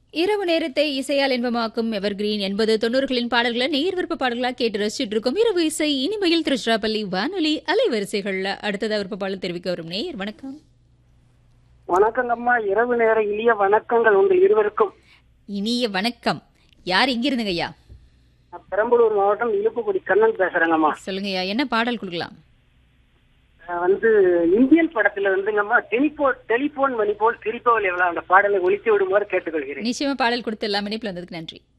இரவு நேரத்தை இசையால் இன்பமாக்கும் எவர் கிரீன் எண்பது தொண்ணூறுகளின் பாடல்களை நேர் விருப்ப பாடல்களா கேட்டு ரசிச்சுட்டு இருக்கோம் இரவு இசை இனிமையில் திருச்சிராப்பள்ளி வானொலி அலைவரிசைகள்ல அடுத்ததா விருப்ப பாடல் தெரிவிக்க வரும் நேயர் வணக்கம் வணக்கங்கம்மா இரவு நேர இனிய வணக்கங்கள் உங்கள் இருவருக்கும் இனிய வணக்கம் யார் இங்க இருந்துங்க ஐயா நான் பெரம்பலூர் மாவட்டம் இழுப்புக்குடி கண்ணன் பேசுறேங்கம்மா சொல்லுங்க ஐயா என்ன பாடல் கொடுக்கலாம் அஹ் வந்து இந்தியன் படத்துல வந்துங்கம்மா டெலிபோன் டெலிபோன் மணி போல் சிரிப்பவள் எவ்வளவு அந்த பாடலை ஒழித்து விடுமாறு கேட்டுக்கொள்கிறேன் நிச்சயமா பாடல் கொடுத்து எல்லாமே இணைப்புல வந்ததுக்கு நன்றி